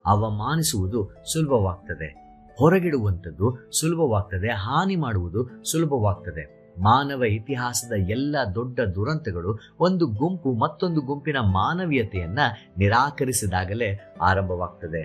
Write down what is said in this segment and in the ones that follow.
ಅವಮಾನಿಸುವುದು ಸುಲಭವಾಗ್ತದೆ ಹೊರಗಿಡುವಂಥದ್ದು ಸುಲಭವಾಗ್ತದೆ ಹಾನಿ ಮಾಡುವುದು ಸುಲಭವಾಗ್ತದೆ ಮಾನವ ಇತಿಹಾಸದ ಎಲ್ಲ ದೊಡ್ಡ ದುರಂತಗಳು ಒಂದು ಗುಂಪು ಮತ್ತೊಂದು ಗುಂಪಿನ ಮಾನವೀಯತೆಯನ್ನ ನಿರಾಕರಿಸಿದಾಗಲೇ ಆರಂಭವಾಗ್ತದೆ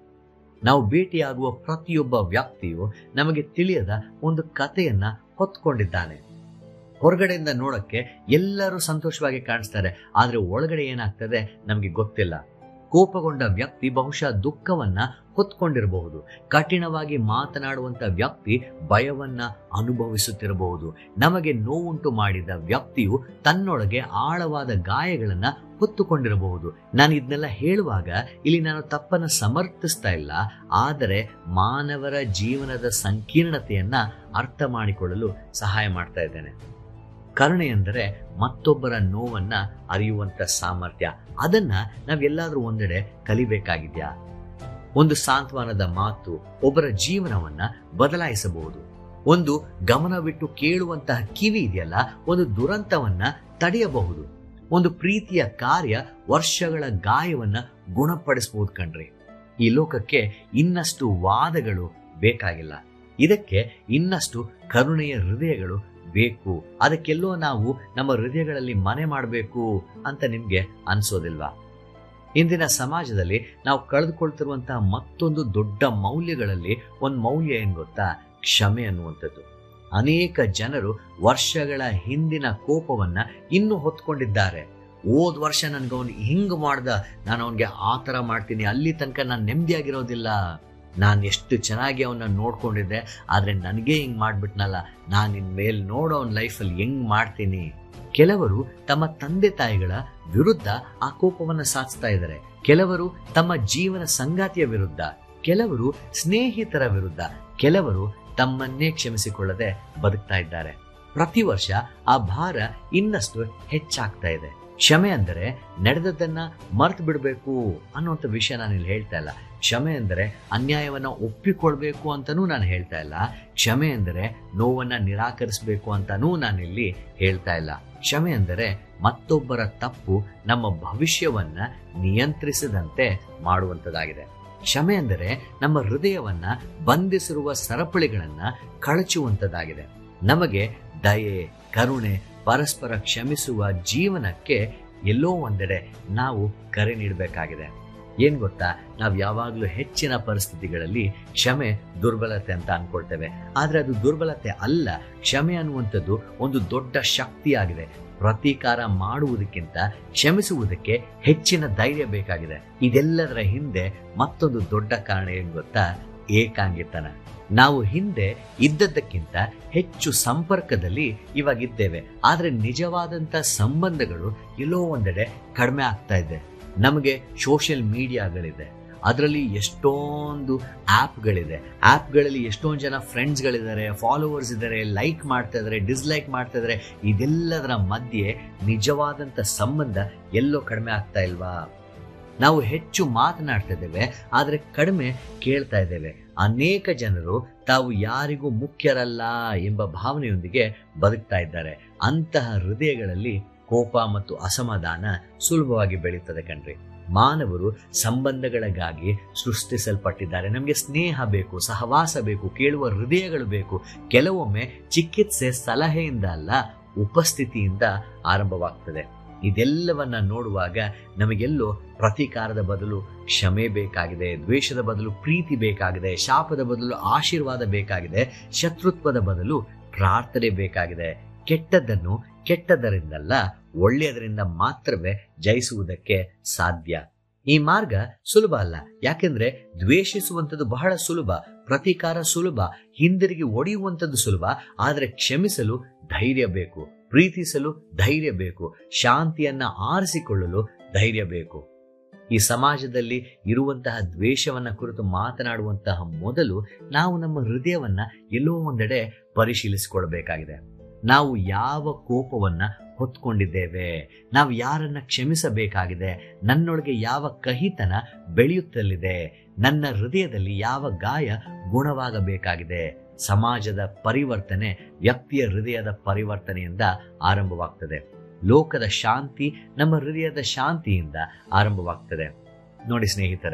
ನಾವು ಭೇಟಿಯಾಗುವ ಪ್ರತಿಯೊಬ್ಬ ವ್ಯಕ್ತಿಯು ನಮಗೆ ತಿಳಿಯದ ಒಂದು ಕಥೆಯನ್ನ ಹೊತ್ಕೊಂಡಿದ್ದಾನೆ ಹೊರಗಡೆಯಿಂದ ನೋಡಕ್ಕೆ ಎಲ್ಲರೂ ಸಂತೋಷವಾಗಿ ಕಾಣಿಸ್ತಾರೆ ಆದ್ರೆ ಒಳಗಡೆ ಏನಾಗ್ತದೆ ನಮಗೆ ಗೊತ್ತಿಲ್ಲ ಕೋಪಗೊಂಡ ವ್ಯಕ್ತಿ ಬಹುಶಃ ದುಃಖವನ್ನ ಹೊತ್ಕೊಂಡಿರಬಹುದು ಕಠಿಣವಾಗಿ ಮಾತನಾಡುವಂತ ವ್ಯಕ್ತಿ ಭಯವನ್ನ ಅನುಭವಿಸುತ್ತಿರಬಹುದು ನಮಗೆ ನೋವುಂಟು ಮಾಡಿದ ವ್ಯಕ್ತಿಯು ತನ್ನೊಳಗೆ ಆಳವಾದ ಗಾಯಗಳನ್ನ ಹೊತ್ತುಕೊಂಡಿರಬಹುದು ನಾನು ಇದನ್ನೆಲ್ಲ ಹೇಳುವಾಗ ಇಲ್ಲಿ ನಾನು ತಪ್ಪನ್ನ ಸಮರ್ಥಿಸ್ತಾ ಇಲ್ಲ ಆದರೆ ಮಾನವರ ಜೀವನದ ಸಂಕೀರ್ಣತೆಯನ್ನ ಅರ್ಥ ಮಾಡಿಕೊಳ್ಳಲು ಸಹಾಯ ಮಾಡ್ತಾ ಇದ್ದೇನೆ ಕರುಣೆ ಎಂದರೆ ಮತ್ತೊಬ್ಬರ ನೋವನ್ನ ಅರಿಯುವಂತ ಸಾಮರ್ಥ್ಯ ಅದನ್ನ ನಾವೆಲ್ಲಾದ್ರೂ ಒಂದೆಡೆ ಕಲಿಬೇಕಾಗಿದ್ಯಾ ಒಂದು ಸಾಂತ್ವನದ ಮಾತು ಒಬ್ಬರ ಜೀವನವನ್ನ ಬದಲಾಯಿಸಬಹುದು ಒಂದು ಗಮನವಿಟ್ಟು ಕೇಳುವಂತಹ ಕಿವಿ ಇದೆಯಲ್ಲ ಒಂದು ದುರಂತವನ್ನ ತಡೆಯಬಹುದು ಒಂದು ಪ್ರೀತಿಯ ಕಾರ್ಯ ವರ್ಷಗಳ ಗಾಯವನ್ನ ಗುಣಪಡಿಸಬಹುದು ಕಣ್ರಿ ಈ ಲೋಕಕ್ಕೆ ಇನ್ನಷ್ಟು ವಾದಗಳು ಬೇಕಾಗಿಲ್ಲ ಇದಕ್ಕೆ ಇನ್ನಷ್ಟು ಕರುಣೆಯ ಹೃದಯಗಳು ಬೇಕು ಅದಕ್ಕೆಲ್ಲೋ ನಾವು ನಮ್ಮ ಹೃದಯಗಳಲ್ಲಿ ಮನೆ ಮಾಡಬೇಕು ಅಂತ ನಿಮ್ಗೆ ಅನ್ಸೋದಿಲ್ವಾ ಇಂದಿನ ಸಮಾಜದಲ್ಲಿ ನಾವು ಕಳೆದುಕೊಳ್ತಿರುವಂತಹ ಮತ್ತೊಂದು ದೊಡ್ಡ ಮೌಲ್ಯಗಳಲ್ಲಿ ಒಂದು ಮೌಲ್ಯ ಏನ್ ಗೊತ್ತಾ ಕ್ಷಮೆ ಅನ್ನುವಂಥದ್ದು ಅನೇಕ ಜನರು ವರ್ಷಗಳ ಹಿಂದಿನ ಕೋಪವನ್ನ ಇನ್ನೂ ಹೊತ್ಕೊಂಡಿದ್ದಾರೆ ಹೋದ್ ವರ್ಷ ನನ್ಗೆ ಅವನು ಹಿಂಗ್ ಮಾಡ್ದ ನಾನು ಅವನ್ಗೆ ಆ ತರ ಮಾಡ್ತೀನಿ ಅಲ್ಲಿ ತನಕ ನಾನು ನೆಮ್ಮದಿಯಾಗಿರೋದಿಲ್ಲ ನಾನು ಎಷ್ಟು ಚೆನ್ನಾಗಿ ಅವನ್ನ ನೋಡ್ಕೊಂಡಿದ್ದೆ ಆದ್ರೆ ನನಗೆ ಹಿಂಗ್ ಮಾಡ್ಬಿಟ್ನಲ್ಲ ನಾನು ಇನ್ ಮೇಲ್ ನೋಡೋ ಅವನ ಲೈಫಲ್ಲಿ ಹೆಂಗ್ ಮಾಡ್ತೀನಿ ಕೆಲವರು ತಮ್ಮ ತಂದೆ ತಾಯಿಗಳ ವಿರುದ್ಧ ಆ ಕೋಪವನ್ನ ಸಾಧಿಸ್ತಾ ಇದ್ದಾರೆ ಕೆಲವರು ತಮ್ಮ ಜೀವನ ಸಂಗಾತಿಯ ವಿರುದ್ಧ ಕೆಲವರು ಸ್ನೇಹಿತರ ವಿರುದ್ಧ ಕೆಲವರು ತಮ್ಮನ್ನೇ ಕ್ಷಮಿಸಿಕೊಳ್ಳದೆ ಬದುಕ್ತಾ ಇದ್ದಾರೆ ಪ್ರತಿ ವರ್ಷ ಆ ಭಾರ ಇನ್ನಷ್ಟು ಹೆಚ್ಚಾಗ್ತಾ ಇದೆ ಕ್ಷಮೆ ಅಂದರೆ ನಡೆದದ್ದನ್ನ ಮರ್ತು ಬಿಡಬೇಕು ಅನ್ನುವಂಥ ವಿಷಯ ನಾನು ಇಲ್ಲಿ ಹೇಳ್ತಾ ಇಲ್ಲ ಕ್ಷಮೆ ಎಂದರೆ ಅನ್ಯಾಯವನ್ನ ಒಪ್ಪಿಕೊಳ್ಬೇಕು ಅಂತನೂ ನಾನು ಹೇಳ್ತಾ ಇಲ್ಲ ಕ್ಷಮೆ ಎಂದರೆ ನೋವನ್ನ ನಿರಾಕರಿಸಬೇಕು ಅಂತಾನೂ ನಾನಿಲ್ಲಿ ಹೇಳ್ತಾ ಇಲ್ಲ ಕ್ಷಮೆ ಎಂದರೆ ಮತ್ತೊಬ್ಬರ ತಪ್ಪು ನಮ್ಮ ಭವಿಷ್ಯವನ್ನ ನಿಯಂತ್ರಿಸದಂತೆ ಮಾಡುವಂತದಾಗಿದೆ ಕ್ಷಮೆ ಎಂದರೆ ನಮ್ಮ ಹೃದಯವನ್ನ ಬಂಧಿಸಿರುವ ಸರಪಳಿಗಳನ್ನ ಕಳಚುವಂತದಾಗಿದೆ ನಮಗೆ ದಯೆ ಕರುಣೆ ಪರಸ್ಪರ ಕ್ಷಮಿಸುವ ಜೀವನಕ್ಕೆ ಎಲ್ಲೋ ಒಂದೆಡೆ ನಾವು ಕರೆ ನೀಡಬೇಕಾಗಿದೆ ಏನ್ ಗೊತ್ತಾ ನಾವು ಯಾವಾಗಲೂ ಹೆಚ್ಚಿನ ಪರಿಸ್ಥಿತಿಗಳಲ್ಲಿ ಕ್ಷಮೆ ದುರ್ಬಲತೆ ಅಂತ ಅನ್ಕೊಳ್ತೇವೆ ಆದ್ರೆ ಅದು ದುರ್ಬಲತೆ ಅಲ್ಲ ಕ್ಷಮೆ ಅನ್ನುವಂಥದ್ದು ಒಂದು ದೊಡ್ಡ ಶಕ್ತಿಯಾಗಿದೆ ಪ್ರತೀಕಾರ ಮಾಡುವುದಕ್ಕಿಂತ ಕ್ಷಮಿಸುವುದಕ್ಕೆ ಹೆಚ್ಚಿನ ಧೈರ್ಯ ಬೇಕಾಗಿದೆ ಇದೆಲ್ಲದರ ಹಿಂದೆ ಮತ್ತೊಂದು ದೊಡ್ಡ ಕಾರಣ ಏನ್ ಗೊತ್ತಾ ಏಕಾಂಗಿತನ ನಾವು ಹಿಂದೆ ಇದ್ದದ್ದಕ್ಕಿಂತ ಹೆಚ್ಚು ಸಂಪರ್ಕದಲ್ಲಿ ಇವಾಗ ಇದ್ದೇವೆ ಆದ್ರೆ ನಿಜವಾದಂತ ಸಂಬಂಧಗಳು ಎಲ್ಲೋ ಒಂದೆಡೆ ಕಡಿಮೆ ಆಗ್ತಾ ಇದೆ ನಮಗೆ ಸೋಷಿಯಲ್ ಮೀಡಿಯಾಗಳಿದೆ ಅದರಲ್ಲಿ ಎಷ್ಟೊಂದು ಆ್ಯಪ್ಗಳಿದೆ ಆ್ಯಪ್ಗಳಲ್ಲಿ ಎಷ್ಟೊಂದು ಜನ ಫ್ರೆಂಡ್ಸ್ಗಳಿದ್ದಾರೆ ಫಾಲೋವರ್ಸ್ ಇದ್ದಾರೆ ಲೈಕ್ ಮಾಡ್ತಾ ಇದ್ದಾರೆ ಡಿಸ್ಲೈಕ್ ಮಾಡ್ತಾ ಇದ್ದಾರೆ ಇದೆಲ್ಲದರ ಮಧ್ಯೆ ನಿಜವಾದಂಥ ಸಂಬಂಧ ಎಲ್ಲೋ ಕಡಿಮೆ ಆಗ್ತಾ ಇಲ್ವಾ ನಾವು ಹೆಚ್ಚು ಮಾತನಾಡ್ತಾ ಇದ್ದೇವೆ ಆದರೆ ಕಡಿಮೆ ಕೇಳ್ತಾ ಇದ್ದೇವೆ ಅನೇಕ ಜನರು ತಾವು ಯಾರಿಗೂ ಮುಖ್ಯರಲ್ಲ ಎಂಬ ಭಾವನೆಯೊಂದಿಗೆ ಬದುಕ್ತಾ ಇದ್ದಾರೆ ಅಂತಹ ಹೃದಯಗಳಲ್ಲಿ ಕೋಪ ಮತ್ತು ಅಸಮಾಧಾನ ಸುಲಭವಾಗಿ ಬೆಳೀತದೆ ಕಣ್ರಿ ಮಾನವರು ಸಂಬಂಧಗಳಿಗಾಗಿ ಸೃಷ್ಟಿಸಲ್ಪಟ್ಟಿದ್ದಾರೆ ನಮಗೆ ಸ್ನೇಹ ಬೇಕು ಸಹವಾಸ ಬೇಕು ಕೇಳುವ ಹೃದಯಗಳು ಬೇಕು ಕೆಲವೊಮ್ಮೆ ಚಿಕಿತ್ಸೆ ಸಲಹೆಯಿಂದ ಅಲ್ಲ ಉಪಸ್ಥಿತಿಯಿಂದ ಆರಂಭವಾಗ್ತದೆ ಇದೆಲ್ಲವನ್ನ ನೋಡುವಾಗ ನಮಗೆಲ್ಲೋ ಪ್ರತೀಕಾರದ ಬದಲು ಕ್ಷಮೆ ಬೇಕಾಗಿದೆ ದ್ವೇಷದ ಬದಲು ಪ್ರೀತಿ ಬೇಕಾಗಿದೆ ಶಾಪದ ಬದಲು ಆಶೀರ್ವಾದ ಬೇಕಾಗಿದೆ ಶತ್ರುತ್ವದ ಬದಲು ಪ್ರಾರ್ಥನೆ ಬೇಕಾಗಿದೆ ಕೆಟ್ಟದ್ದನ್ನು ಕೆಟ್ಟದರಿಂದಲ್ಲ ಒಳ್ಳೆಯದರಿಂದ ಮಾತ್ರವೇ ಜಯಿಸುವುದಕ್ಕೆ ಸಾಧ್ಯ ಈ ಮಾರ್ಗ ಸುಲಭ ಅಲ್ಲ ಯಾಕೆಂದ್ರೆ ದ್ವೇಷಿಸುವಂಥದ್ದು ಬಹಳ ಸುಲಭ ಪ್ರತೀಕಾರ ಸುಲಭ ಹಿಂದಿರುಗಿ ಒಡೆಯುವಂಥದ್ದು ಸುಲಭ ಆದರೆ ಕ್ಷಮಿಸಲು ಧೈರ್ಯ ಬೇಕು ಪ್ರೀತಿಸಲು ಧೈರ್ಯ ಬೇಕು ಶಾಂತಿಯನ್ನ ಆರಿಸಿಕೊಳ್ಳಲು ಧೈರ್ಯ ಬೇಕು ಈ ಸಮಾಜದಲ್ಲಿ ಇರುವಂತಹ ದ್ವೇಷವನ್ನ ಕುರಿತು ಮಾತನಾಡುವಂತಹ ಮೊದಲು ನಾವು ನಮ್ಮ ಹೃದಯವನ್ನ ಎಲ್ಲೋ ಒಂದೆಡೆ ಪರಿಶೀಲಿಸಿಕೊಳ್ಬೇಕಾಗಿದೆ ನಾವು ಯಾವ ಕೋಪವನ್ನ ಹೊತ್ಕೊಂಡಿದ್ದೇವೆ ನಾವು ಯಾರನ್ನ ಕ್ಷಮಿಸಬೇಕಾಗಿದೆ ನನ್ನೊಳಗೆ ಯಾವ ಕಹಿತನ ಬೆಳೆಯುತ್ತಲಿದೆ ನನ್ನ ಹೃದಯದಲ್ಲಿ ಯಾವ ಗಾಯ ಗುಣವಾಗಬೇಕಾಗಿದೆ ಸಮಾಜದ ಪರಿವರ್ತನೆ ವ್ಯಕ್ತಿಯ ಹೃದಯದ ಪರಿವರ್ತನೆಯಿಂದ ಆರಂಭವಾಗ್ತದೆ ಲೋಕದ ಶಾಂತಿ ನಮ್ಮ ಹೃದಯದ ಶಾಂತಿಯಿಂದ ಆರಂಭವಾಗ್ತದೆ ನೋಡಿ ಸ್ನೇಹಿತರೆ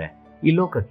ಈ ಲೋಕಕ್ಕೆ